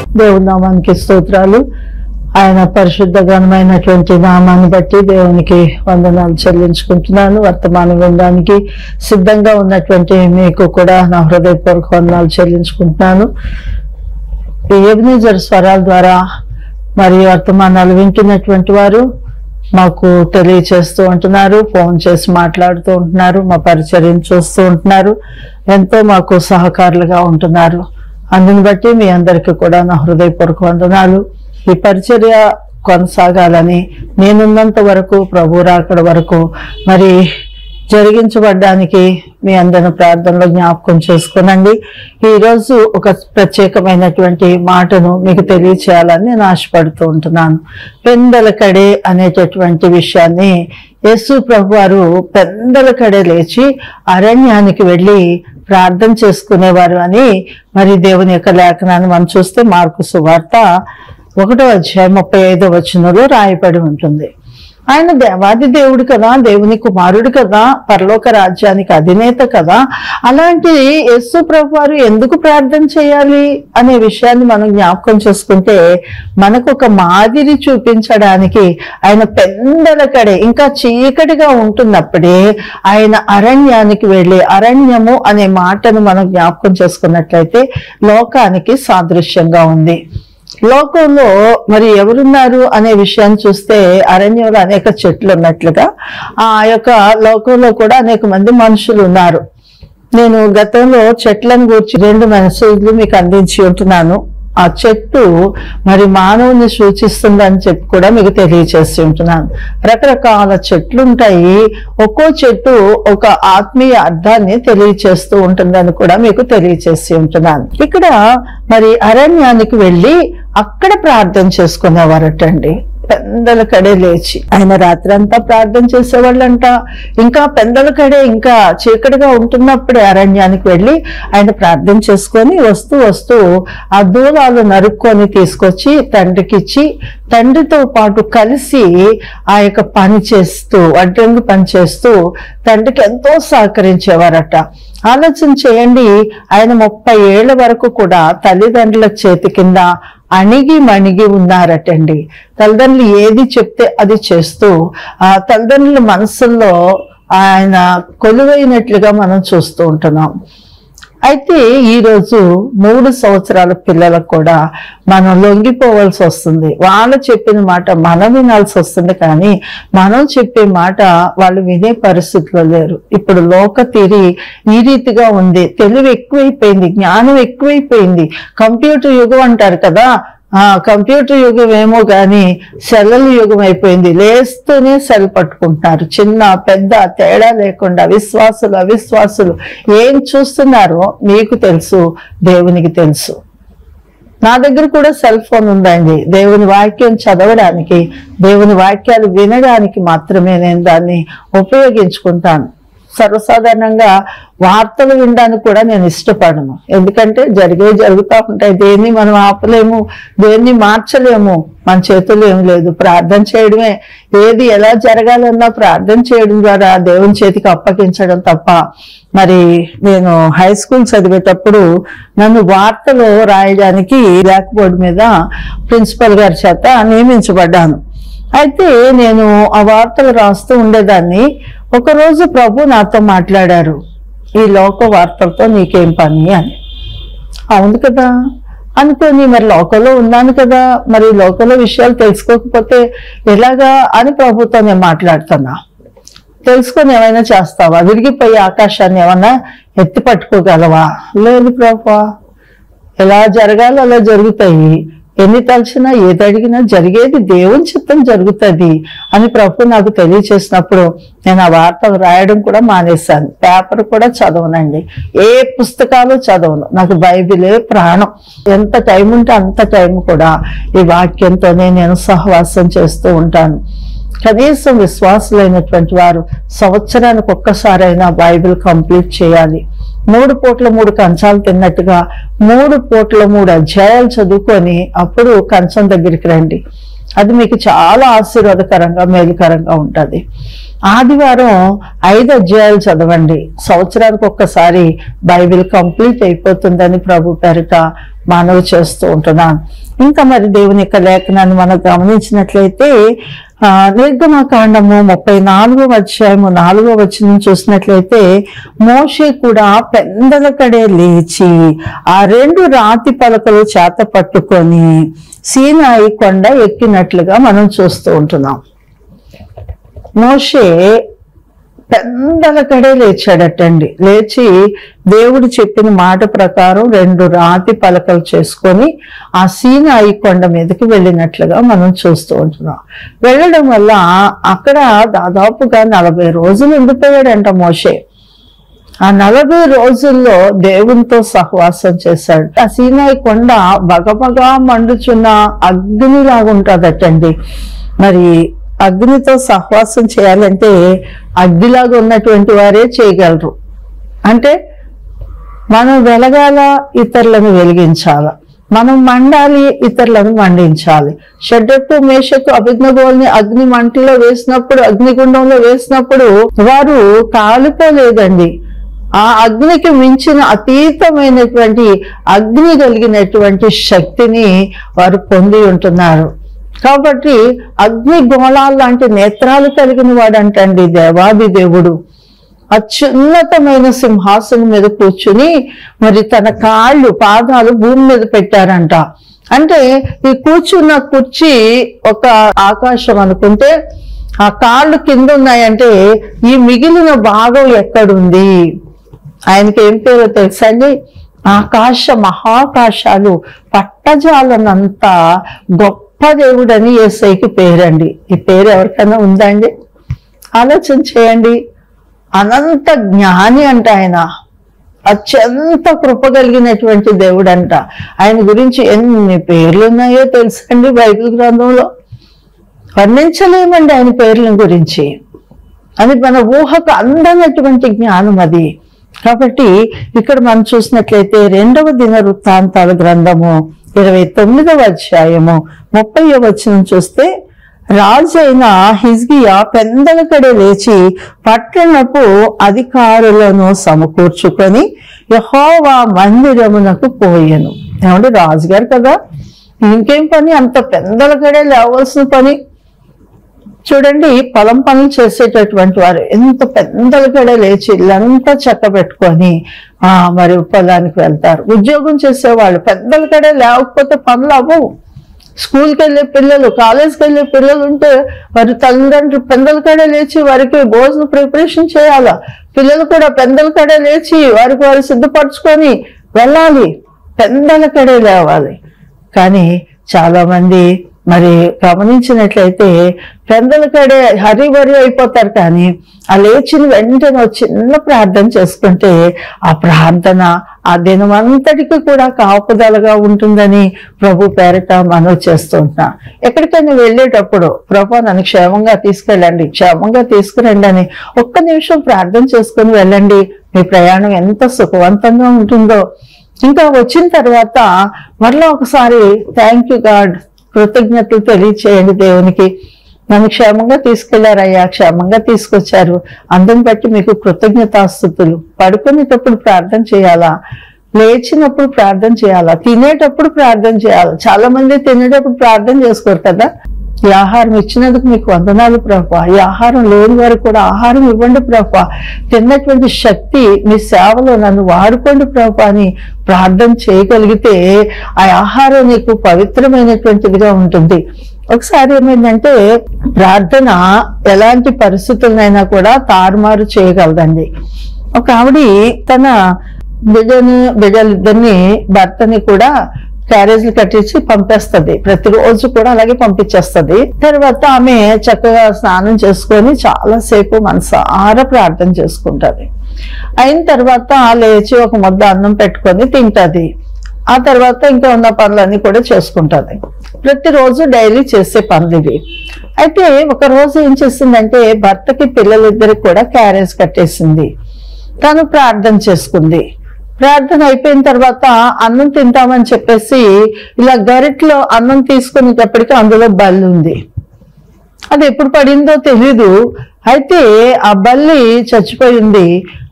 దేవుని నామానికి స్తోత్రాలు ఆయన పరిశుద్ధ ఘనమైనటువంటి నామాన్ని బట్టి దేవునికి వందనాలు చెల్లించుకుంటున్నాను వర్తమానం వినడానికి సిద్ధంగా ఉన్నటువంటి మీకు కూడా నా హృదయపూర్వక వందనాలు చెల్లించుకుంటున్నాను ఈ ఎబినేజర్ స్వరాల ద్వారా మరి వర్తమానాలు వింటున్నటువంటి వారు మాకు తెలియచేస్తూ ఉంటున్నారు ఫోన్ చేసి మాట్లాడుతూ ఉంటున్నారు మా పరిచర్యం చూస్తూ ఉంటున్నారు ఎంతో మాకు సహకారులుగా ఉంటున్నారు అందుని బట్టి మీ అందరికీ కూడా నా హృదయపూర్వక వందనాలు ఈ పరిచర్య కొనసాగాలని నేనున్నంత వరకు ప్రభు రాకడ వరకు మరి జరిగించబడ్డానికి మీ అందరిని ప్రార్థనలో జ్ఞాపకం చేసుకునండి ఈరోజు ఒక ప్రత్యేకమైనటువంటి మాటను మీకు తెలియచేయాలని నేను ఆశపడుతూ ఉంటున్నాను పెందలకడే అనేటటువంటి విషయాన్ని యేసు ప్రభు వారు పెందలకడే లేచి అరణ్యానికి వెళ్ళి ప్రార్థన చేసుకునేవారు అని మరి దేవుని యొక్క లేఖనాన్ని మనం చూస్తే మార్కు సువార్త ఒకటో అధ్యాయం ముప్పై ఐదో వచనంలో రాయబడి ఉంటుంది ఆయన దేవాది దేవుడు కదా దేవుని కుమారుడు కదా పరలోక రాజ్యానికి అధినేత కదా అలాంటి యేసు ప్రభు వారు ఎందుకు ప్రార్థన చేయాలి అనే విషయాన్ని మనం జ్ఞాపకం చేసుకుంటే మనకు ఒక మాదిరి చూపించడానికి ఆయన పెందలకడే ఇంకా చీకటిగా ఉంటున్నప్పుడే ఆయన అరణ్యానికి వెళ్ళి అరణ్యము అనే మాటను మనం జ్ఞాపకం చేసుకున్నట్లయితే లోకానికి సాదృశ్యంగా ఉంది లోకంలో మరి ఎవరున్నారు అనే విషయాన్ని చూస్తే అరణ్యంలో అనేక చెట్లు ఉన్నట్లుగా ఆ యొక్క లోకంలో కూడా అనేక మంది మనుషులు ఉన్నారు నేను గతంలో చెట్లను గురించి రెండు మెసేజ్లు మీకు అందించి ఉంటున్నాను ఆ చెట్టు మరి మానవుని సూచిస్తుందని చెప్పి కూడా మీకు తెలియచేసి ఉంటున్నాను రకరకాల చెట్లు ఉంటాయి ఒక్కో చెట్టు ఒక ఆత్మీయ అర్థాన్ని తెలియచేస్తూ ఉంటుందని కూడా మీకు తెలియచేసి ఉంటున్నాను ఇక్కడ మరి అరణ్యానికి వెళ్ళి అక్కడ ప్రార్థన చేసుకునేవారటండి పెందల కడే లేచి ఆయన రాత్రంతా ప్రార్థన చేసేవాళ్ళంట ఇంకా పెందల కడే ఇంకా చీకటిగా ఉంటున్నప్పుడే అరణ్యానికి వెళ్ళి ఆయన ప్రార్థన చేసుకొని వస్తూ వస్తూ ఆ దూలాలు నరుక్కొని తీసుకొచ్చి తండ్రికి ఇచ్చి తండ్రితో పాటు కలిసి ఆ యొక్క పని చేస్తూ అడ్డంగి పని చేస్తూ తండ్రికి ఎంతో సహకరించేవారట ఆలోచన చేయండి ఆయన ముప్పై ఏళ్ల వరకు కూడా తల్లిదండ్రుల చేతి కింద అణిగి మణిగి ఉన్నారటండి తల్లిదండ్రులు ఏది చెప్తే అది చేస్తూ ఆ తల్లిదండ్రుల మనసుల్లో ఆయన కొలువైనట్లుగా మనం చూస్తూ ఉంటున్నాం అయితే ఈరోజు మూడు సంవత్సరాల పిల్లలకు కూడా మనం లొంగిపోవాల్సి వస్తుంది వాళ్ళు చెప్పిన మాట మనం వినాల్సి వస్తుంది కానీ మనం చెప్పే మాట వాళ్ళు వినే పరిస్థితిలో లేరు ఇప్పుడు లోక తీరి ఈ రీతిగా ఉంది తెలివి ఎక్కువైపోయింది జ్ఞానం ఎక్కువైపోయింది కంప్యూటర్ యుగం అంటారు కదా ఆ కంప్యూటర్ యుగం ఏమో కానీ సెల్లల యుగం అయిపోయింది లేస్తూనే సెల్ పట్టుకుంటున్నారు చిన్న పెద్ద తేడా లేకుండా విశ్వాసులు అవిశ్వాసులు ఏం చూస్తున్నారో మీకు తెలుసు దేవునికి తెలుసు నా దగ్గర కూడా సెల్ ఫోన్ ఉందండి దేవుని వాక్యం చదవడానికి దేవుని వాక్యాలు వినడానికి మాత్రమే నేను దాన్ని ఉపయోగించుకుంటాను సర్వసాధారణంగా వార్తలు వినడానికి కూడా నేను ఇష్టపడను ఎందుకంటే జరిగే జరుగుతూ ఉంటాయి దేన్ని మనం ఆపలేము దేన్ని మార్చలేము మన చేతుల్లో ఏం లేదు ప్రార్థన చేయడమే ఏది ఎలా జరగాలన్నా ప్రార్థన చేయడం ద్వారా దేవుని చేతికి అప్పగించడం తప్ప మరి నేను హై స్కూల్ చదివేటప్పుడు నన్ను వార్తలు రాయడానికి బ్లాక్ బోర్డు మీద ప్రిన్సిపల్ గారి చేత నియమించబడ్డాను అయితే నేను ఆ వార్తలు రాస్తూ ఉండేదాన్ని ఒకరోజు ప్రభు నాతో మాట్లాడారు ఈ లోక వార్తలతో నీకేం పని అని అవును కదా అనుకోని మరి లోకంలో ఉన్నాను కదా మరి లోకంలో విషయాలు తెలుసుకోకపోతే ఎలాగా అని ప్రభుతో నేను మాట్లాడుతున్నా తెలుసుకొని ఏమైనా చేస్తావా విరిగిపోయి ఆకాశాన్ని ఏమన్నా ఎత్తి పట్టుకోగలవా లేదు ప్రభా ఎలా జరగాలో అలా జరుగుతాయి ఎన్ని తలచినా ఏది అడిగినా జరిగేది దేవుని చిత్తం జరుగుతుంది అని ప్రభు నాకు తెలియచేసినప్పుడు నేను ఆ వార్తలు రాయడం కూడా మానేశాను పేపర్ కూడా చదవనండి ఏ పుస్తకాలు చదవను నాకు బైబిలే ప్రాణం ఎంత టైం ఉంటే అంత టైం కూడా ఈ వాక్యంతోనే నేను సహవాసం చేస్తూ ఉంటాను కనీసం విశ్వాసులైనటువంటి వారు సంవత్సరానికి ఒక్కసారైనా బైబిల్ కంప్లీట్ చేయాలి మూడు పూట్ల మూడు కంచాలు తిన్నట్టుగా మూడు పూట్ల మూడు అధ్యాయాలు చదువుకొని అప్పుడు కంచం దగ్గరికి రండి అది మీకు చాలా ఆశీర్వాదకరంగా మేలుకరంగా ఉంటుంది ఆదివారం ఐదు అధ్యాయాలు చదవండి సంవత్సరానికి ఒక్కసారి బైబిల్ కంప్లీట్ అయిపోతుందని ప్రభు పేరిట మనవి చేస్తూ ఉంటున్నాను ఇంకా మరి దేవుని యొక్క లేఖనాన్ని మనం గమనించినట్లయితే ఆ, నిర్గమకాండము ముప్పై నాలుగో అధ్యాయము నాలుగో వచనం చూసినట్లయితే మోషే కూడా పెందల కడే లేచి ఆ రెండు రాతి పలకలు చేత పట్టుకొని సీనాయి కొండ ఎక్కినట్లుగా మనం చూస్తూ ఉంటున్నాం మోషే పెందల కడే లేచాడటండి లేచి దేవుడు చెప్పిన మాట ప్రకారం రెండు రాతి పలకలు చేసుకొని ఆ సీనాయి కొండ మీదకి వెళ్ళినట్లుగా మనం చూస్తూ ఉంటున్నాం వెళ్ళడం వల్ల అక్కడ దాదాపుగా నలభై రోజులు ఉండిపోయాడంట మోషే ఆ నలభై రోజుల్లో దేవునితో సహవాసం చేశాడు ఆ సీనాయి కొండ బగబగా మండుచున్న అగ్నిలాగా ఉంటుందటండి మరి అగ్నితో సహవాసం చేయాలంటే అగ్నిలాగా ఉన్నటువంటి వారే చేయగలరు అంటే మనం వెలగాల ఇతరులను వెలిగించాల మనం మండాలి ఇతరులను మండించాలి షడ్డకు మేషకు అభిజ్ఞగోల్ని అగ్ని మంటలో వేసినప్పుడు అగ్నిగుండంలో వేసినప్పుడు వారు కాలిపోలేదండి ఆ అగ్నికి మించిన అతీతమైనటువంటి అగ్ని కలిగినటువంటి శక్తిని వారు పొంది ఉంటున్నారు కాబట్టి అగ్ని గోళాలు లాంటి నేత్రాలు కలిగిన వాడంటండి దేవాది దేవుడు అత్యున్నతమైన సింహాసనం మీద కూర్చుని మరి తన కాళ్ళు పాదాలు భూమి మీద పెట్టారంట అంటే ఈ కూర్చున్న కుర్చీ ఒక ఆకాశం అనుకుంటే ఆ కాళ్ళు కింద ఉన్నాయంటే ఈ మిగిలిన భాగం ఎక్కడుంది ఆయనకి ఏం పేరో తెలుసండి ఆకాశ మహాకాశాలు పట్టజాలనంత గొప్ప దేవుడని ఏసైకి పేరండి ఈ పేరు ఎవరికైనా ఉందండి ఆలోచన చేయండి అనంత జ్ఞాని అంట ఆయన అత్యంత కృప కలిగినటువంటి దేవుడు అంట ఆయన గురించి ఎన్ని పేర్లు ఉన్నాయో తెలుసండి బైబిల్ గ్రంథంలో వర్ణించలేమండి ఆయన పేర్ల గురించి అది మన ఊహకు అందనటువంటి జ్ఞానం అది కాబట్టి ఇక్కడ మనం చూసినట్లయితే రెండవ దిన వృత్తాంతాల గ్రంథము ఇరవై తొమ్మిదవ అధ్యాయము ముప్పై వచనం చూస్తే రాజు అయిన హిజ్గియా పెందల కడే లేచి పట్టణపు అధికారులను సమకూర్చుకొని యహోవా మందిరమునకు పోయెను ఏమంటే రాజుగారు కదా ఇంకేం పని అంత పెందల కడే లేవలసిన పని చూడండి పొలం పనులు చేసేటటువంటి వారు ఎంత పెద్దలకడే లేచి ఇల్లంతా చెక్క పెట్టుకొని ఆ మరి పొలానికి వెళ్తారు ఉద్యోగం చేసేవాళ్ళు పెద్దలకడే లేకపోతే పనులు అవ్వవు స్కూల్కి వెళ్ళే పిల్లలు కాలేజ్కి వెళ్ళే పిల్లలు ఉంటే వారి తల్లిదండ్రులు పెందల కడే లేచి వారికి భోజనం ప్రిపరేషన్ చేయాలా పిల్లలు కూడా పెందల కడే లేచి వారికి వారు సిద్ధపరచుకొని వెళ్ళాలి పెందల కడే లేవాలి కానీ చాలా మంది మరి గమనించినట్లయితే పెందల కడే హరి బరి అయిపోతారు కానీ ఆ లేచిన వెంటనే ఒక చిన్న ప్రార్థన చేసుకుంటే ఆ ప్రార్థన ఆ దినం అంతటికి కూడా కాపుదలగా ఉంటుందని ప్రభు పేరిట మనవి చేస్తుంటున్నా ఎక్కడికైనా వెళ్ళేటప్పుడు ప్రభు నన్ను క్షేమంగా తీసుకెళ్ళండి క్షేమంగా తీసుకురండి అని ఒక్క నిమిషం ప్రార్థన చేసుకుని వెళ్ళండి మీ ప్రయాణం ఎంత సుఖవంతంగా ఉంటుందో ఇంకా వచ్చిన తర్వాత మరలా ఒకసారి థ్యాంక్ యూ గాడ్ కృతజ్ఞతలు తెలియచేయండి దేవునికి నన్ను క్షేమంగా తీసుకెళ్లారయ్యా క్షేమంగా తీసుకొచ్చారు అందుని బట్టి మీకు కృతజ్ఞతాస్థుతులు పడుకునేటప్పుడు ప్రార్థన చేయాలా లేచినప్పుడు ప్రార్థన చేయాలా తినేటప్పుడు ప్రార్థన చేయాలా చాలా మంది తినేటప్పుడు ప్రార్థన చేసుకోరు కదా ఈ ఆహారం ఇచ్చినందుకు మీకు వందనాలు ప్రభా ఈ ఆహారం లేని వారికి కూడా ఆహారం ఇవ్వండి ప్రభా తిన్నటువంటి శక్తి మీ సేవలో నన్ను వాడుకోండి ప్రభా అని ప్రార్థన చేయగలిగితే ఆ ఆహారం నీకు పవిత్రమైనటువంటిదిగా ఉంటుంది ఒకసారి ఏమైందంటే ప్రార్థన ఎలాంటి పరిస్థితులనైనా కూడా తారుమారు చేయగలదండి ఒక ఆవిడ తన బిడ్డని బిడ్డలిద్దరిని భర్తని కూడా క్యారేజ్లు కట్టించి పంపేస్తుంది ప్రతిరోజు కూడా అలాగే పంపించేస్తుంది తర్వాత ఆమె చక్కగా స్నానం చేసుకొని చాలాసేపు మనసారా ప్రార్థన చేసుకుంటది అయిన తర్వాత లేచి ఒక ముద్ద అన్నం పెట్టుకొని తింటది ఆ తర్వాత ఇంకా ఉన్న పనులన్నీ కూడా చేసుకుంటది ప్రతిరోజు డైలీ చేసే పనులు ఇవి అయితే ఒక రోజు ఏం చేసిందంటే భర్తకి పిల్లలిద్దరికి కూడా క్యారేజ్ కట్టేసింది తను ప్రార్థన చేసుకుంది ప్రార్థన అయిపోయిన తర్వాత అన్నం తింటామని చెప్పేసి ఇలా గరిట్లో అన్నం తీసుకునేటప్పటికి అందులో బల్లి ఉంది అది ఎప్పుడు పడిందో తెలీదు అయితే ఆ బల్లి చచ్చిపోయింది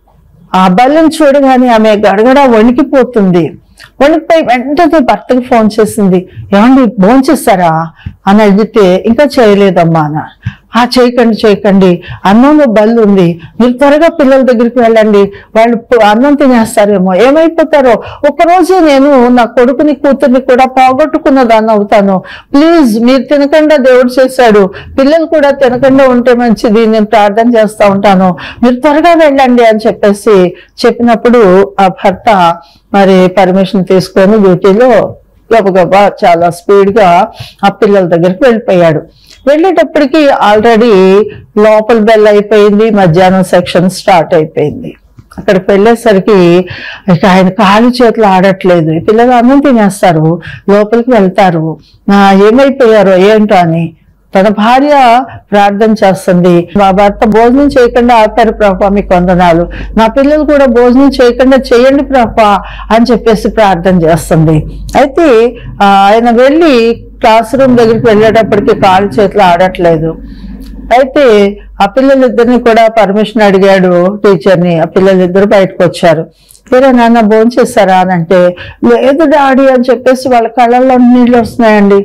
ఆ బల్లిని చూడగానే ఆమె గడగడ వణికిపోతుంది వణికిపోయి వెంటనే భర్తకి ఫోన్ చేసింది ఏమండి ఫోన్ చేస్తారా అని అడిగితే ఇంకా చేయలేదమ్మా అన్న ఆ చేయకండి చేయకండి అన్నంలో బల్లి ఉంది మీరు త్వరగా పిల్లల దగ్గరికి వెళ్ళండి వాళ్ళు పు- అన్నం తినేస్తారేమో ఏమైపోతారో ఒకరోజు నేను నా కొడుకుని కూతుర్ని కూడా పోగొట్టుకున్న దాన్ని అవుతాను ప్లీజ్ మీరు తినకుండా దేవుడు చేశాడు పిల్లలు కూడా తినకుండా ఉంటే మంచిది నేను ప్రార్థన చేస్తా ఉంటాను మీరు త్వరగా వెళ్ళండి అని చెప్పేసి చెప్పినప్పుడు ఆ భర్త మరి పర్మిషన్ తీసుకొని డ్యూటీలో గబగబా చాలా స్పీడ్ గా ఆ పిల్లల దగ్గరికి వెళ్ళిపోయాడు వెళ్ళేటప్పటికి ఆల్రెడీ లోపల బెల్ అయిపోయింది మధ్యాహ్నం సెక్షన్ స్టార్ట్ అయిపోయింది అక్కడికి వెళ్ళేసరికి ఇక ఆయన కాలు చేతులు ఆడట్లేదు ఈ పిల్లలు అన్నం తినేస్తారు లోపలికి వెళ్తారు ఆ, ఏమైపోయారో ఏంటో అని తన భార్య ప్రార్థన చేస్తుంది మా భర్త భోజనం చేయకుండా ఆపారు ప్రభా మీకు వందనాలు నా పిల్లలు కూడా భోజనం చేయకుండా చేయండి ప్రభా అని చెప్పేసి ప్రార్థన చేస్తుంది అయితే ఆ, ఆయన వెళ్ళి క్లాస్ రూమ్ దగ్గరికి వెళ్ళేటప్పటికి కాలు చేతులు ఆడట్లేదు అయితే ఆ పిల్లలిద్దరిని కూడా పర్మిషన్ అడిగాడు టీచర్ని ఆ పిల్లలిద్దరు బయటకు వచ్చారు వేరే నాన్న భోజనం చేస్తారా అని అంటే లేదు డాడీ అని చెప్పేసి వాళ్ళ కళ్ళల్లో నీళ్ళు వస్తున్నాయండి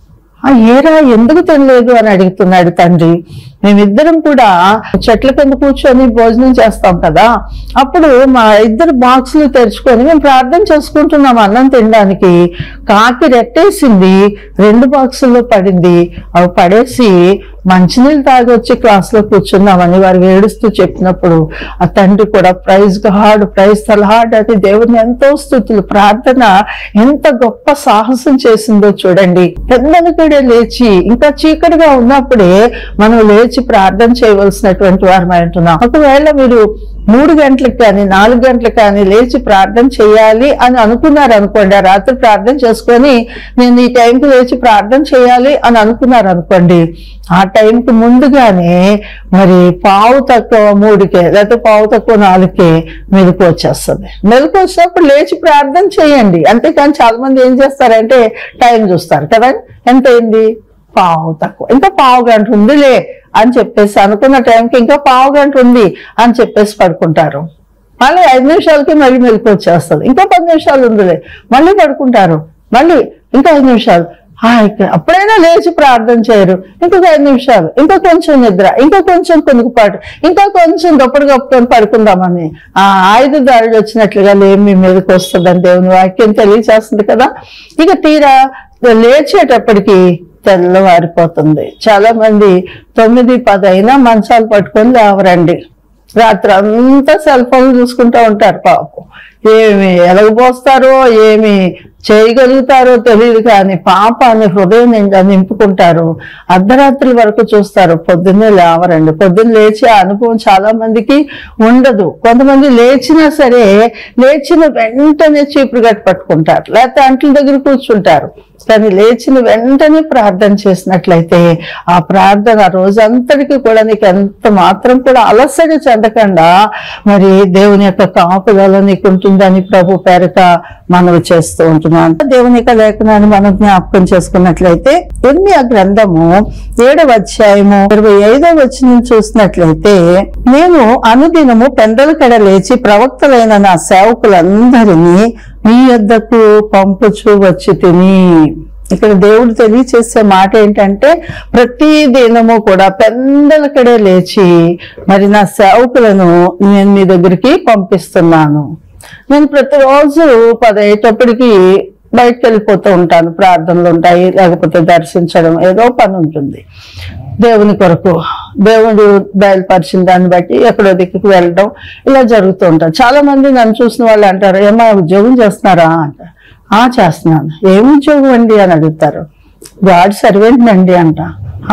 ఆ ఏరా ఎందుకు తినలేదు అని అడుగుతున్నాడు తండ్రి మేమిద్దరం కూడా చెట్ల కింద కూర్చొని భోజనం చేస్తాం కదా అప్పుడు మా ఇద్దరు బాక్సులు తెరుచుకొని మేము ప్రార్థన చేసుకుంటున్నాం అన్నం తినడానికి కాకి రెట్టేసింది రెండు బాక్సుల్లో పడింది అవి పడేసి మంచినీళ్ళు తాగి వచ్చి క్లాస్లో కూర్చున్నామని వారు ఏడుస్తూ చెప్పినప్పుడు ఆ తండ్రి కూడా ప్రైజ్ గాడ్ ప్రైజ్ తలహాడ్ అని దేవుని ఎంతో స్థుతులు ప్రార్థన ఎంత గొప్ప సాహసం చేసిందో చూడండి పెద్దలకడే లేచి ఇంకా చీకటిగా ఉన్నప్పుడే మనం లేచి ప్రార్థన చేయవలసినటువంటి వారు అంటున్నాం ఒకవేళ మీరు మూడు గంటలకు కానీ నాలుగు గంటలకు కానీ లేచి ప్రార్థన చేయాలి అని అనుకున్నారు అనుకోండి ఆ రాత్రి ప్రార్థన చేసుకొని నేను ఈ టైంకి లేచి ప్రార్థన చేయాలి అని అనుకున్నారు అనుకోండి ఆ టైంకి ముందుగానే మరి పావు తక్కువ మూడుకే లేకపోతే పావు తక్కువ నాలుగుకే మెలకు వచ్చేస్తుంది మెలకు వచ్చినప్పుడు లేచి ప్రార్థన చేయండి అంతేకాని చాలా మంది ఏం చేస్తారంటే టైం చూస్తారు కదా ఎంత అయింది పావు తక్కువ ఇంకా పావు గంట ఉందిలే అని చెప్పేసి అనుకున్న టైంకి ఇంకా పావు గంట ఉంది అని చెప్పేసి పడుకుంటారు మళ్ళీ ఐదు నిమిషాలకి మళ్ళీ మెలకు వచ్చేస్తుంది ఇంకా పది నిమిషాలు ఉందిలే మళ్ళీ పడుకుంటారు మళ్ళీ ఇంకా ఐదు నిమిషాలు ఆ, ఇక అప్పుడైనా లేచి ప్రార్థన చేయరు ఇంకొక ఐదు నిమిషాలు ఇంకా కొంచెం నిద్ర ఇంకా కొంచెం కొనుక్కుపాటు ఇంకా కొంచెం గొప్పడు గొప్పని పడుకుందామని ఆ ఆయుధ దాడి వచ్చినట్లుగా లేమి మీ మీదకి వస్తుందని దేవుని వాక్యం తెలియచేస్తుంది కదా ఇక తీరా లేచేటప్పటికి తెల్లవారిపోతుంది చాలా మంది తొమ్మిది పది అయినా మంచాలు పట్టుకొని లేవరండి రాత్రి అంతా సెల్ ఫోన్ చూసుకుంటూ ఉంటారు పాపం ఏమి ఎలగబోస్తారో ఏమి చేయగలుగుతారో తెలియదు కానీ పాపాన్ని హృదయం నిండా నింపుకుంటారు అర్ధరాత్రి వరకు చూస్తారు పొద్దున్నే లేవరండి పొద్దున్న లేచి ఆ అనుభవం చాలా మందికి ఉండదు కొంతమంది లేచినా సరే లేచిన వెంటనే చీపురు గట్టు పట్టుకుంటారు లేకపోతే అంట్ల దగ్గర కూర్చుంటారు కానీ లేచిన వెంటనే ప్రార్థన చేసినట్లయితే ఆ ప్రార్థన రోజంతటికి కూడా నీకు ఎంత మాత్రం కూడా అలసట చెందకుండా మరి దేవుని యొక్క కాపుదల నీకు ఉంటుందని ప్రభు పేరట మనవి చేస్తూ ఉంటున్నాను దేవుని యొక్క లేఖనాన్ని మనం జ్ఞాపకం చేసుకున్నట్లయితే ఇర్మియా గ్రంథము ఏడవ అధ్యాయము ఇరవై ఐదవ వచ్చిన చూసినట్లయితే నేను అనుదినము పెందల కడ లేచి ప్రవక్తలైన నా సేవకులందరినీ మీ యొద్దకు పంపుచు వచ్చి తిని ఇక్కడ దేవుడు తెలియచేసే మాట ఏంటంటే ప్రతి దినము కూడా పెందలకడే లేచి మరి నా సేవకులను నేను మీ దగ్గరికి పంపిస్తున్నాను నేను ప్రతిరోజు పదయ్యేటప్పటికి బయటకు వెళ్ళిపోతూ ఉంటాను ప్రార్థనలు ఉంటాయి లేకపోతే దర్శించడం ఏదో పని ఉంటుంది దేవుని కొరకు దేవుడు బయలుపరిచిన దాన్ని బట్టి ఎక్కడో దిక్కుకు వెళ్ళడం ఇలా జరుగుతూ ఉంటారు చాలా మంది నన్ను చూసిన వాళ్ళు అంటారు ఏమా ఉద్యోగం చేస్తున్నారా అంటారు ఆ చేస్తున్నాను ఏం ఉద్యోగం అండి అని అడుగుతారు గాడ్ సర్వెంట్ అండి అంట "ఆ?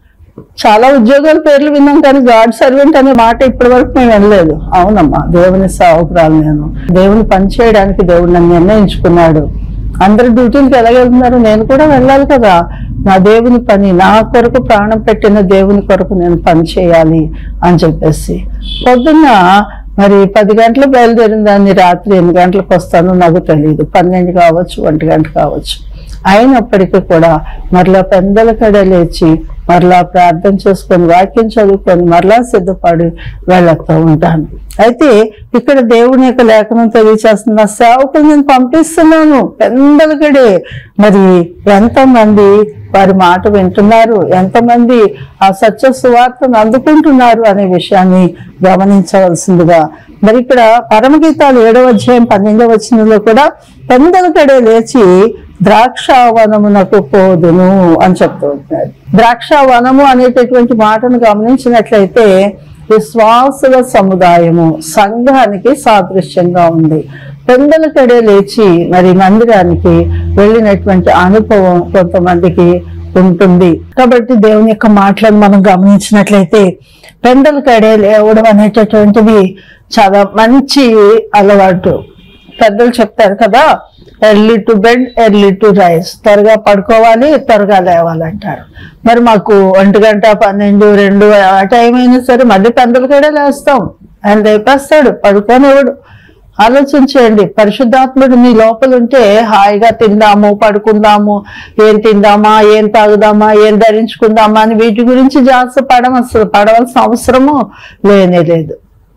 చాలా ఉద్యోగాల పేర్లు విన్నాం కానీ గాడ్ సర్వెంట్ అనే మాట ఇప్పటి వరకు మేము వినలేదు అవునమ్మా దేవుని సేవకురాలు నేను దేవుని పని చేయడానికి దేవుడు నన్ను నిర్ణయించుకున్నాడు అందరు డ్యూటీలకు ఎలాగెళ్తున్నారు నేను కూడా వెళ్ళాలి కదా నా దేవుని పని నా కొరకు ప్రాణం పెట్టిన దేవుని కొరకు నేను పని చేయాలి అని చెప్పేసి పొద్దున్న మరి పది గంటలు బయలుదేరిన దాన్ని రాత్రి ఎన్ని గంటలకు వస్తానో నాకు తెలియదు పన్నెండు కావచ్చు ఒంటి గంట కావచ్చు అయినప్పటికీ కూడా మరలా పెందల కడ లేచి మరలా ప్రార్థన చేసుకొని వాక్యం చదువుకొని మరలా సిద్ధపడి వెళుతూ ఉంటాను అయితే ఇక్కడ దేవుని యొక్క లేఖనం తెలియచేస్తున్న నా సేవకులు నేను పంపిస్తున్నాను పెందలకడే మరి ఎంతమంది వారి మాట వింటున్నారు ఎంతమంది ఆ సత్య సువార్తను అందుకుంటున్నారు అనే విషయాన్ని గమనించవలసిందిగా మరి ఇక్కడ పరమగీతాలు ఏడవ అధ్యాయం పన్నెండవ వచనంలో కూడా పెందలకడే లేచి ద్రాక్ష వనమునకు పోదును అని చెప్తూ ఉంటున్నారు ద్రాక్ష వనము అనేటటువంటి మాటను గమనించినట్లయితే విశ్వాసుల సముదాయము సంఘానికి సాదృశ్యంగా ఉంది పెందల కడే లేచి మరి మందిరానికి వెళ్ళినటువంటి అనుభవం కొంతమందికి ఉంటుంది కాబట్టి దేవుని యొక్క మాటలను మనం గమనించినట్లయితే పెందల కడే లేవడం అనేటటువంటిది చాలా మంచి అలవాటు పెద్దలు చెప్తారు కదా early to bed early to rise త్వరగా పడుకోవాలి త్వరగా లేవాలంటారు మరి మాకు ఒంటి గంట పన్నెండు రెండు ఆ టైం అయినా సరే మళ్ళీ పెద్దలు కూడా లేస్తాం ఆయన లేపేస్తాడు పడుకోనివ్వడు ఆలోచించేయండి పరిశుద్ధాత్ముడు మీ లోపల ఉంటే హాయిగా తిందాము పడుకుందాము ఏం తిందామా ఏం తాగుదామా ఏం ధరించుకుందామా అని వీటి గురించి జాగ్రత్త పడవలసిన పడవలసిన అవసరము లేనే లేదు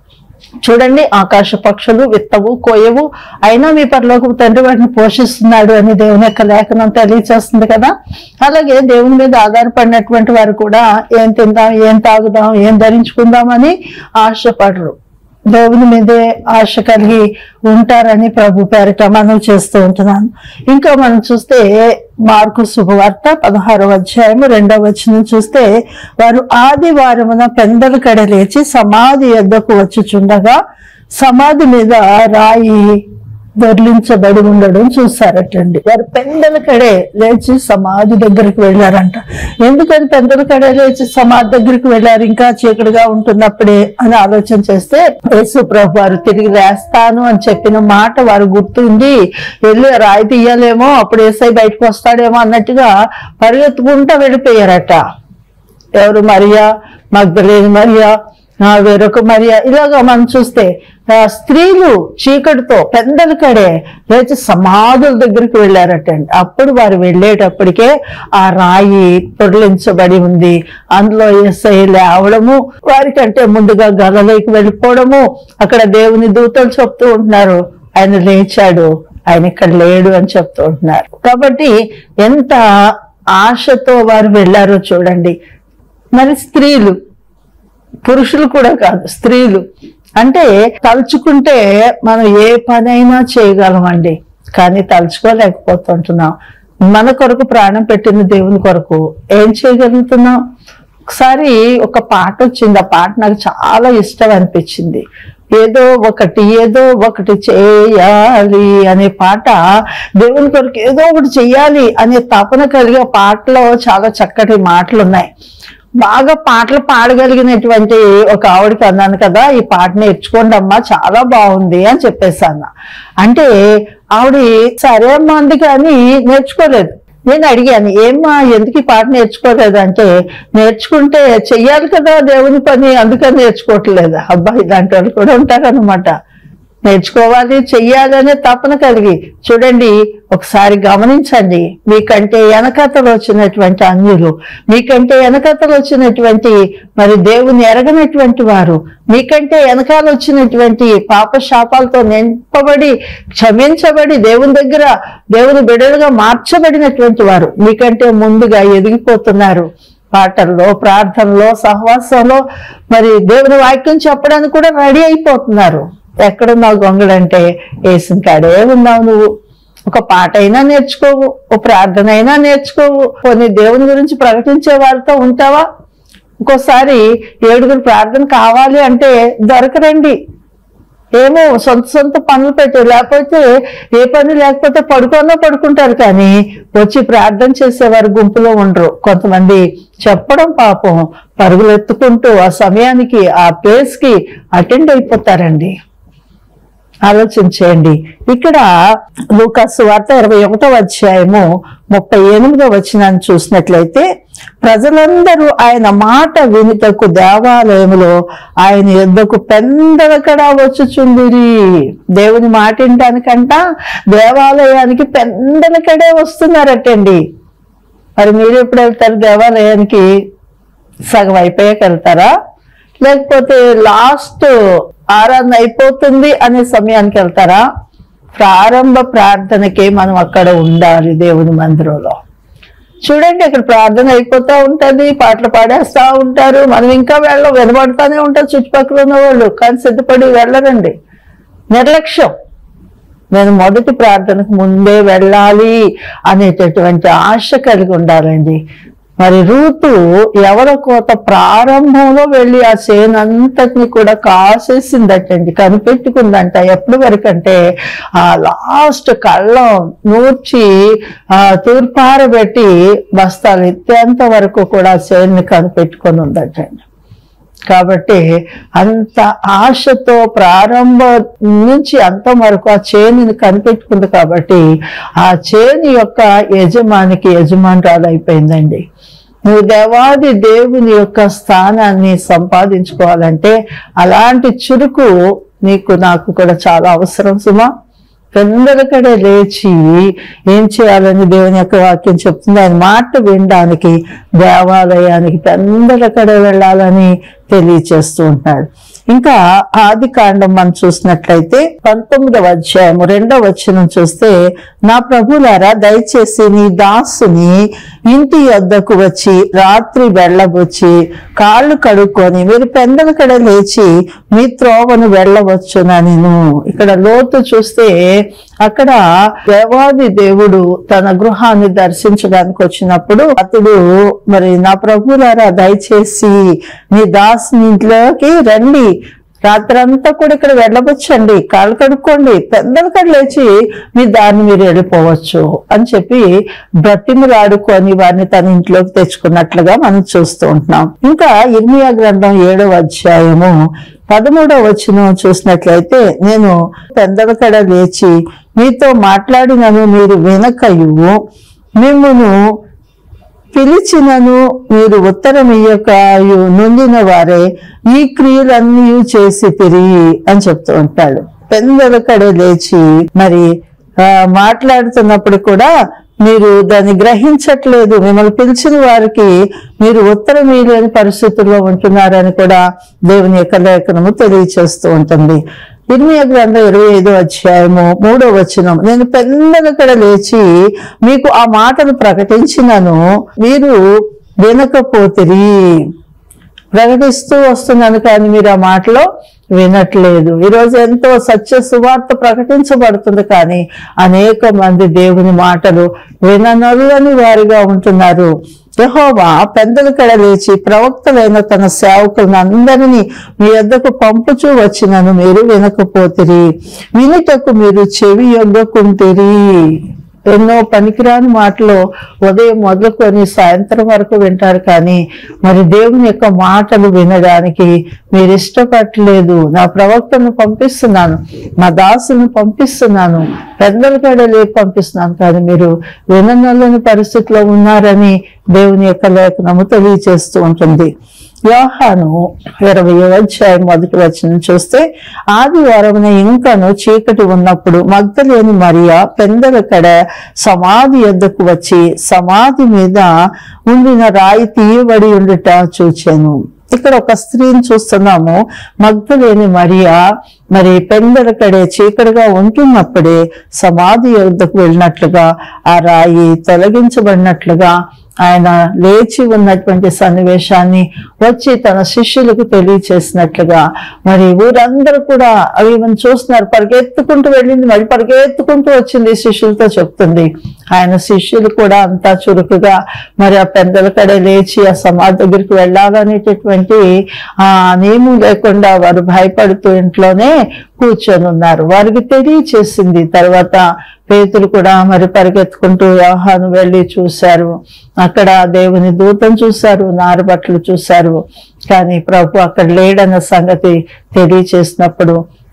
చూడండి ఆకాశ పక్షులు విత్తవు కోయవు అయినా మీ పరలోక తండ్రి వాటిని పోషిస్తున్నాడు అని దేవుని యొక్క లేఖనం తెలియచేస్తుంది కదా అలాగే దేవుని మీద ఆధారపడినటువంటి వారు కూడా ఏం తిందాం ఏం తాగుదాం ఏం ధరించుకుందాం అని ఆశపడరు దేవుని మీదే ఆశ కలిగి ఉంటారని ప్రభు పేరిట మనం చేస్తూ ఉంటున్నాను ఇంకా మనం చూస్తే మార్కు శుభవార్త పదహారవ అధ్యాయము రెండవ వచనం చూస్తే వారు ఆదివారమున పెందల కడ లేచి సమాధి యొద్దకు వచ్చుచుండగా సమాధి మీద రాయి దొర్లించబడి ఉండడం చూసారటండి వారు పెందల కడే లేచి సమాధి దగ్గరికి వెళ్ళారంట ఎందుకని పెందల కడే లేచి సమాధి దగ్గరికి వెళ్ళారు ఇంకా చీకటిగా ఉంటున్నప్పుడే అని ఆలోచన చేస్తే యేసు ప్రభు వారు తిరిగి లేస్తాను అని చెప్పిన మాట వారు గుర్తుండి వెళ్ళి రాయి తీయాలేమో అప్పుడు ఏసై బయటకు వస్తాడేమో అన్నట్టుగా పరిగెత్తుకుంటా వెళ్ళిపోయారట ఎవరు మరియా మగ్ధలేని మరియా ఆ, వేరొక మరియా ఇలాగా మనం చూస్తే ఆ, స్త్రీలు చీకటితో పెద్దల కడే లేచి సమాధుల దగ్గరికి వెళ్ళారటండి అప్పుడు వారు వెళ్ళేటప్పటికే ఆ రాయి పొరలించబడి ఉంది అందులో ఎస్ఐ లేవడము వారికంటే ముందుగా గలలోకి వెళ్ళిపోవడము అక్కడ దేవుని దూతలు చెప్తూ ఉంటున్నారు ఆయన లేచాడు ఆయన ఇక్కడ లేడు అని చెప్తూ ఉంటున్నారు కాబట్టి ఎంత ఆశతో వారు వెళ్ళారో చూడండి మరి స్త్రీలు పురుషులు కూడా కాదు స్త్రీలు అంటే తలుచుకుంటే మనం ఏ పనైనా చేయగలమండి కానీ తలుచుకోలేకపోతుంటున్నాం మన కొరకు ప్రాణం పెట్టిన దేవుని కొరకు ఏం చేయగలుగుతున్నాం ఒకసారి ఒక పాట వచ్చింది ఆ పాట నాకు చాలా ఇష్టం అనిపించింది ఏదో ఒకటి ఏదో ఒకటి చేయాలి అనే పాట దేవుని కొరకు ఏదో ఒకటి చెయ్యాలి అనే తపన కలిగే పాటలో చాలా చక్కటి మాటలు ఉన్నాయి బాగా పాటలు పాడగలిగినటువంటి ఒక ఆవిడకి అన్నాను కదా ఈ పాట నేర్చుకోండి అమ్మా చాలా బాగుంది అని చెప్పేసాను అంటే ఆవిడ సరే అమ్మా అంది కానీ నేర్చుకోలేదు నేను అడిగాను ఏమ్మా ఎందుకు ఈ పాట నేర్చుకోలేదు అంటే నేర్చుకుంటే చెయ్యాలి కదా దేవుని పని అందుకని నేర్చుకోవట్లేదు అబ్బా ఇలాంటి వాళ్ళు కూడా ఉంటారనమాట నేర్చుకోవాలి చెయ్యాలనే తపన కలిగి చూడండి ఒకసారి గమనించండి మీకంటే వెనకతలు వచ్చినటువంటి అన్యులు మీకంటే వెనకతలు వచ్చినటువంటి మరి దేవుని ఎరగనటువంటి వారు మీకంటే వెనకాల వచ్చినటువంటి పాప శాపాలతో నింపబడి క్షమించబడి దేవుని దగ్గర దేవుని బిడలుగా మార్చబడినటువంటి వారు మీకంటే ముందుగా ఎదిగిపోతున్నారు పాటల్లో ప్రార్థనలో సహవాసంలో మరి దేవుని వాక్యం చెప్పడానికి కూడా రెడీ అయిపోతున్నారు ఎక్కడున్నావు గొంగడంటే వేసిన కాడే ఉన్నావు నువ్వు ఒక పాట అయినా నేర్చుకోవు ఒక ప్రార్థన అయినా నేర్చుకోవు కొన్ని దేవుని గురించి ప్రకటించే వారితో ఉంటావా ఇంకోసారి ఏడుగురు ప్రార్థన కావాలి అంటే దొరకరండి ఏమో సొంత సొంత పనులు పెట్టి లేకపోతే ఏ పని లేకపోతే పడుకోనో పడుకుంటారు కానీ వచ్చి ప్రార్థన చేసేవారు గుంపులో ఉండరు కొంతమంది చెప్పడం పాపం పరుగులు ఎత్తుకుంటూ ఆ సమయానికి ఆ ప్లేస్ కి అటెండ్ అయిపోతారండి ఆలోచించేయండి ఇక్కడ లూకాసు వార్త ఇరవై ఒకటో అధ్యాయము ముప్పై ఎనిమిదో వచనాన్ని చూసినట్లయితే ప్రజలందరూ ఆయన మాట వినుటకు దేవాలయములో ఆయన యుద్ధకు పెందలకడా వచ్చుచుండిరి దేవుని మాట వినటానికంట దేవాలయానికి పెందలకడే వస్తున్నారటండి మరి మీరు ఎప్పుడు వెళ్తారు దేవాలయానికి సగం అయిపోయాక వెళ్తారా లేకపోతే లాస్ట్ ఆరాధన అయిపోతుంది అనే సమయానికి వెళ్తారా ప్రారంభ ప్రార్థనకే మనం అక్కడ ఉండాలి దేవుని మందిరంలో చూడండి అక్కడ ప్రార్థన అయిపోతా ఉంటది పాటలు పాడేస్తా ఉంటారు మనం ఇంకా వెళ్ళం వినబడతానే ఉంటారు చుట్టుపక్కల ఉన్న వాళ్ళు కానీ సిద్ధపడి వెళ్ళరండి నిర్లక్ష్యం నేను మొదటి ప్రార్థనకు ముందే వెళ్ళాలి అనేటటువంటి ఆశ కలిగి ఉండాలండి మరి రూతు ఎవరి కోత ప్రారంభంలో వెళ్ళి ఆ చేనంతటిని కూడా కాసేసిందటండి కనిపెట్టుకుందంట ఎప్పటి వరకు అంటే ఆ లాస్ట్ కళ్ళం నూర్చి ఆ తూర్పారబెట్టి బస్తాలు ఎత్తేంత వరకు కూడా ఆ చేన్ని కనిపెట్టుకొని ఉందటండి కాబట్టి అంత ఆశతో ప్రారంభం నుంచి అంతం వరకు ఆ చేనిని కనిపెట్టుకుంది కాబట్టి ఆ చేని యొక్క యజమానికి యజమానురాలు అయిపోయిందండి నువ్వు దేవాది దేవుని యొక్క స్థానాన్ని సంపాదించుకోవాలంటే అలాంటి చురుకు నీకు నాకు కూడా చాలా అవసరం సుమా పెందలకడే లేచి ఏం చేయాలని దేవుని యొక్క వాక్యం చెప్తుంది ఆయన మాట వినడానికి దేవాలయానికి పెందలకడే వెళ్ళాలని తెలియచేస్తూ ఉంటాడు ఇంకా ఆది కాండం మనం చూసినట్లయితే పంతొమ్మిదవ అధ్యాయం రెండవ వచనం చూస్తే నా ప్రభులారా దయచేసి నీ దాసుని ఇంటి వద్దకు వచ్చి రాత్రి వెళ్ళబొచ్చి కాళ్ళు కడుక్కొని మీరు పెందలకడ లేచి మీ త్రోవను వెళ్ళవచ్చునా నేను ఇక్కడ లోతు చూస్తే అక్కడ దేవాది దేవుడు తన గృహాన్ని దర్శించడానికి వచ్చినప్పుడు అతడు మరి నా ప్రభులారా దయచేసి నీ దాసుని ఇంట్లోకి రండి రాత్రంతా కూడా ఇక్కడ వెళ్ళవచ్చండి కాళ్ళు కడుక్కోండి పెద్దలకడ లేచి మీ దాన్ని మీరు వెళ్ళిపోవచ్చు అని చెప్పి బ్రతిమలాడుకొని వారిని తన ఇంట్లోకి తెచ్చుకున్నట్లుగా మనం చూస్తూ ఉంటున్నాం ఇంకా ఇర్మియా గ్రంథం ఏడవ అధ్యాయము పదమూడవ వచనం చూసినట్లయితే నేను పెద్దలకడ లేచి మీతో మాట్లాడినను మీరు వినకయు మిమ్మును పిలిచినను మీరు ఉత్తరం ఇయ్యకయు నొందిన వారే ఈ క్రియలన్నీ చేసి తిరిగి అని చెప్తూ ఉంటాడు పెందలకడే లేచి మరి ఆ, మాట్లాడుతున్నప్పుడు కూడా మీరు దాన్ని గ్రహించట్లేదు మిమ్మల్ని పిలిచిన వారికి మీరు ఉత్తరం ఇయ్యలేని పరిస్థితుల్లో ఉంటున్నారని కూడా దేవుని యొక్క లేఖనము తెలియచేస్తూ ఉంటుంది ఇర్మియా గ్రంథం ఇరవై ఐదో అధ్యాయము మూడో వచనం నేను పెద్దలకడ లేచి మీకు ఆ మాటను ప్రకటించినను మీరు వినకపోతిరి ప్రకటిస్తూ వస్తున్నాను కానీ మీరు ఆ మాటలో వినట్లేదు ఈరోజు ఎంతో సత్య సువార్త ప్రకటించబడుతుంది కానీ అనేక మంది దేవుని మాటలు విననల్లని వారిగా ఉంటున్నారు యెహోవా పెద్దల కడ లేచి ప్రవక్తలైన తన సేవకులను అందరినీ మీ వద్దకు పంపుచూ వచ్చినను మీరు వినకపోతిరి వినుటకు మీరు చెవి యొగ్గకుంటిరి ఎన్నో పనికిరాని మాటలు ఉదయం మొదలుకొని సాయంత్రం వరకు వింటారు కానీ మరి దేవుని యొక్క మాటలు వినడానికి మీరు ఇష్టపడలేదు నా ప్రవక్తను పంపిస్తున్నాను మా దాసులను పంపిస్తున్నాను పెద్దల కడలే పంపిస్తున్నాను కానీ మీరు విననల్లని పరిస్థితిలో ఉన్నారని దేవుని యొక్క లేఖనము తెలియచేస్తూ ఉంటుంది యోహాను ఇరవై అధ్యాయం మొదటి వచనం చూస్తే ఆదివారమున ఇంకను చీకటి ఉన్నప్పుడు మగ్ధలేని మరియా పెందల కడ సమాధి యొద్దకు వచ్చి సమాధి మీద ఉండిన రాయి తీయబడి ఉండుట చూచాను ఇక్కడ ఒక స్త్రీని చూస్తున్నాము మగ్ధలేని మరియా మరి పెందల కడే చీకటిగా ఉంటున్నప్పుడే సమాధి యొద్దకు వెళ్ళినట్లుగా ఆ రాయి తొలగించబడినట్లుగా ఆయన లేచి ఉన్నటువంటి సన్నివేశాన్ని వచ్చి తన శిష్యులకు తెలియచేసినట్లుగా మరి ఊరందరూ కూడా అవి మనం చూస్తున్నారు పరిగెత్తుకుంటూ వెళ్ళింది మరి పరిగెత్తుకుంటూ వచ్చింది శిష్యులతో చెప్తుంది ఆయన శిష్యులు కూడా అంతా చురుకుగా మరి ఆ పెద్దల కడే లేచి ఆ సమాధి దగ్గరికి వెళ్ళాలనేటటువంటి ఆ నియమం లేకుండా వారు భయపడుతూ ఇంట్లోనే కూర్చొని ఉన్నారు వారికి తెలియచేసింది తర్వాత పేతులు కూడా మరి పరిగెత్తుకుంటూ వ్యవహారం వెళ్ళి చూశారు అక్కడ దేవుని దూతను చూశారు నారుబట్టలు చూశారు కానీ ప్రభు అక్కడ లేడన్న సంగతి తెలియచేసినప్పుడు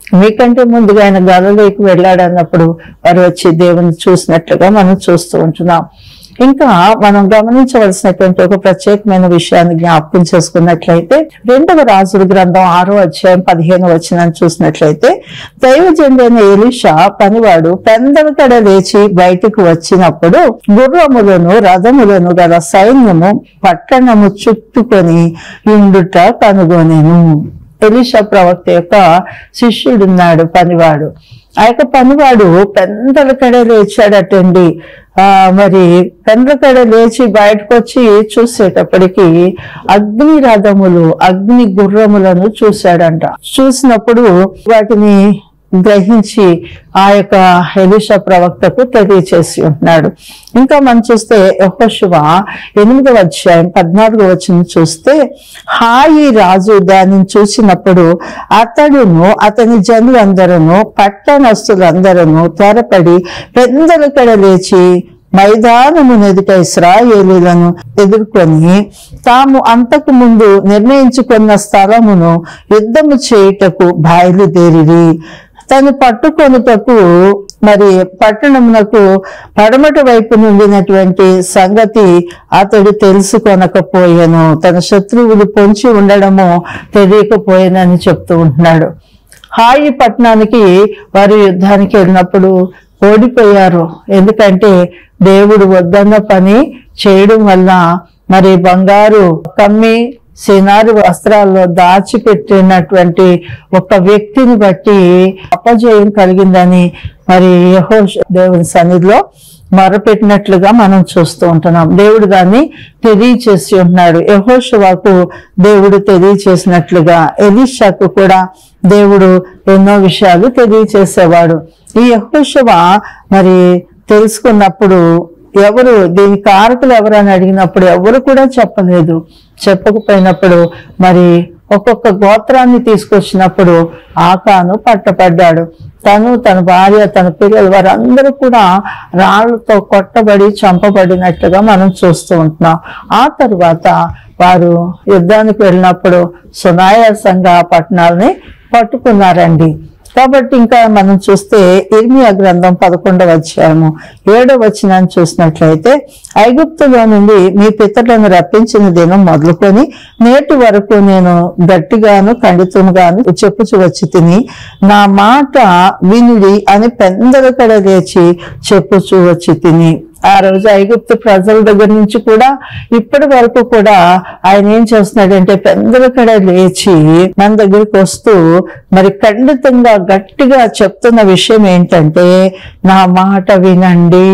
మీకంటే ముందుగా ఆయన గలలోకి వెళ్ళాడు అన్నప్పుడు వారు వచ్చి దేవుని చూసినట్లుగా మనం చూస్తూ ఉంటున్నాం ఇంకా మనం గమనించవలసినటువంటి ఒక ప్రత్యేకమైన విషయాన్ని జ్ఞాపకం చేసుకున్నట్లయితే రెండవ రాజుల గ్రంథం ఆరో అధ్యాయం పదిహేను వచ్చిన చూసినట్లయితే దైవజనుడైన ఎలిషా పనివాడు పెందలకడ లేచి బయటకు వచ్చినప్పుడు గుర్రములను రథములను గల సైన్యము పట్టణము చుట్టుకొని ఇండుట కనుగొనెను ఎలిషా ప్రవక్త యొక్క శిష్యుడున్నాడు పనివాడు ఆ యొక్క పనివాడు పెందలకడ లేచాడటండి ఆ మరి పెందలకడ లేచి బయటకు వచ్చి చూసేటప్పటికి అగ్ని రథములు అగ్ని గుర్రములను చూశాడంట చూసినప్పుడు వాటిని గ్రహించి ఆ యొక్క ఎలిషా ప్రవక్తకు తెలియచేసి ఉంటున్నాడు ఇంకా మనం చూస్తే యెహోషువ ఎనిమిదవ అధ్యాయం పద్నాలుగో వచ్చిన చూస్తే హాయి రాజు దానిని చూసినప్పుడు అతడును అతని జనులందరూ పట్టణస్తులందరూ త్వరపడి పెందలకడ లేచి మైదానము ఎదుట ఇస్రాయేలీలను ఎదుర్కొని తాము అంతకు ముందు నిర్ణయించుకున్న స్థలమును యుద్ధము చేయుటకు బయలుదేరిరి తను పట్టుకొనుటకు మరి పట్టణమునకు పడమటి వైపు నుండినటువంటి సంగతి అతడు తెలుసుకొనకపోయాను తన శత్రువులు పొంచి ఉండడము తెలియకపోయానని చెప్తూ ఉంటున్నాడు హాయి పట్టణానికి వారు యుద్ధానికి వెళ్ళినప్పుడు ఓడిపోయారు ఎందుకంటే దేవుడు వద్దన్న పని చేయడం వల్ల మరి బంగారు కమ్మి సినారు వస్త్రాల్లో దాచిపెట్టినటువంటి ఒక వ్యక్తిని బట్టి అపజయం కలిగిందని మరి యహో దేవుని సన్నిధిలో మొరపెట్టినట్లుగా మనం చూస్తూ ఉంటున్నాం దేవుడు దాన్ని తెలియచేసి ఉంటున్నాడు యహోషువాకు దేవుడు తెలియచేసినట్లుగా ఎలీషాకు కూడా దేవుడు ఎన్నో విషయాలు తెలియచేసేవాడు ఈ యహోషువ మరి తెలుసుకున్నప్పుడు ఎవరు దీని కారకులు ఎవరు అని అడిగినప్పుడు ఎవరు కూడా చెప్పలేదు చెప్పకపోయినప్పుడు మరి ఒక్కొక్క గోత్రాన్ని తీసుకొచ్చినప్పుడు ఆకాను పట్టపడ్డాడు తను తన భార్య తన పిల్లలు వారందరూ కూడా రాళ్లతో కొట్టబడి చంపబడినట్లుగా మనం చూస్తూ ఉంటున్నాం ఆ తరువాత వారు యుద్ధానికి వెళ్ళినప్పుడు సునాయాసంగా ఆ పట్టణాలని పట్టుకున్నారండి కాబట్టి ఇంకా మనం చూస్తే ఇర్మియా గ్రంథం పదకొండవ అధ్యాయము ఏడవ వచనాన్ని చూసినట్లయితే ఐగుప్తులో నుండి మీ పితరులను రప్పించిన దినం మొదలుకొని నేటి వరకు నేను గట్టిగాను ఖండితముగాను చెప్పుచు వచ్చి తిని నా మాట వినుడి అని పెందలకడ లేచి చెప్పుచు వచ్చి తిని ఆ రోజు ఐగుప్తు ప్రజల దగ్గర నుంచి కూడా ఇప్పటి వరకు కూడా ఆయన ఏం చేస్తున్నాడంటే పెందలకడ లేచి మన దగ్గరికి వస్తూ మరి ఖండితంగా గట్టిగా చెప్తున్న విషయం ఏంటంటే నా మాట వినండి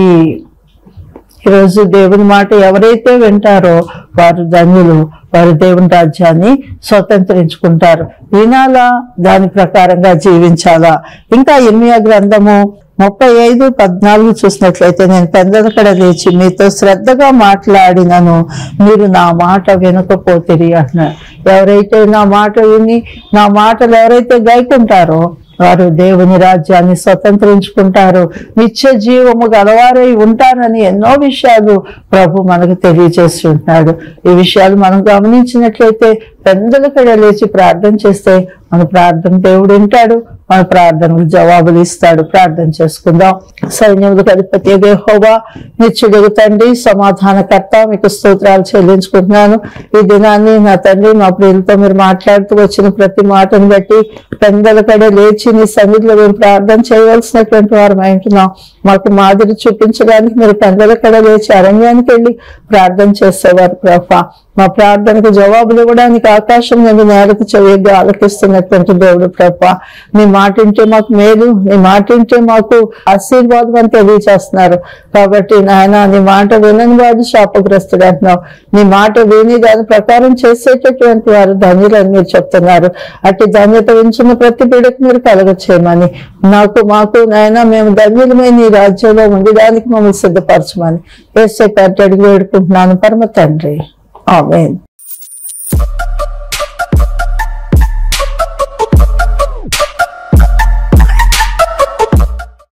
ఈరోజు దేవుని మాట ఎవరైతే వింటారో వారు ధన్యులు వారు దేవుని రాజ్యాన్ని స్వతంత్రించుకుంటారు వినాలా దాని ప్రకారంగా జీవించాలా ఇంకా ఇర్మియా గ్రంథము ముప్పై ఐదు పద్నాలుగు చూసినట్లయితే నేను పెద్దలకడ లేచి మీతో శ్రద్ధగా మాట్లాడినను మీరు నా మాట వినకపోతిరి అంటున్నారు ఎవరైతే నా మాట విని నా మాటలు ఎవరైతే గైకుంటారో వారు దేవుని రాజ్యాన్ని స్వతంత్రించుకుంటారు నిత్య జీవము గలవారై ఉంటారని ఎన్నో విషయాలు ప్రభు మనకు తెలియజేసి ఉంటున్నాడు ఈ విషయాలు మనం గమనించినట్లయితే పెద్దలకడ లేచి ప్రార్థన చేస్తే మన ప్రార్థన దేవుడు వింటాడు మన ప్రార్థనకు జవాబులు ఇస్తాడు ప్రార్థన చేసుకుందాం సైన్యములకు అధిపతి హోవా నిత్యుడు తండ్రి సమాధానకర్త మీకు స్తోత్రాలు చెల్లించుకుంటున్నాను ఈ దినాన్ని నా తండ్రి మా ప్రియులతో మీరు మాట్లాడుతూ వచ్చిన ప్రతి మాటను బట్టి పెందల కడ లేచి నీ సన్నిధిలో మేము ప్రార్థన చేయవలసినటువంటి వారు ఉంటున్నాం మాకు మాదిరి చూపించడానికి మీరు పెందల కడ లేచి అరణ్యానికి వెళ్ళి ప్రార్థన చేసేవారు ప్రభా మా ప్రార్థనకు జవాబులు ఇవ్వడానికి ఆకాశం నుండి నేలకు చెవిగా ఆలకిస్తున్నటువంటి దేవుడు ప్రభ నీ మాట వింటే మాకు మేలు నీ మాట వింటే మాకు ఆశీర్వాదం అని తెలియజేస్తున్నారు కాబట్టి నాయన నీ మాట వినని వాడు శాపగ్రస్తుడు అంటున్నావు నీ మాట విని దాని ప్రకారం చేసేటటువంటి వారు ధన్యులని మీరు చెప్తున్నారు అట్టి ధన్యత ఉంచిన ప్రతి బిడకు మీరు కలగ చేయమని నాకు మాకు నాయన మేము ధన్యులమై నీ రాజ్యంలో ఉండడానికి మమ్మల్ని సిద్ధపరచమని వేసే అడిగి వేడుకుంటున్నాను పరమ తండ్రి ఆమెన్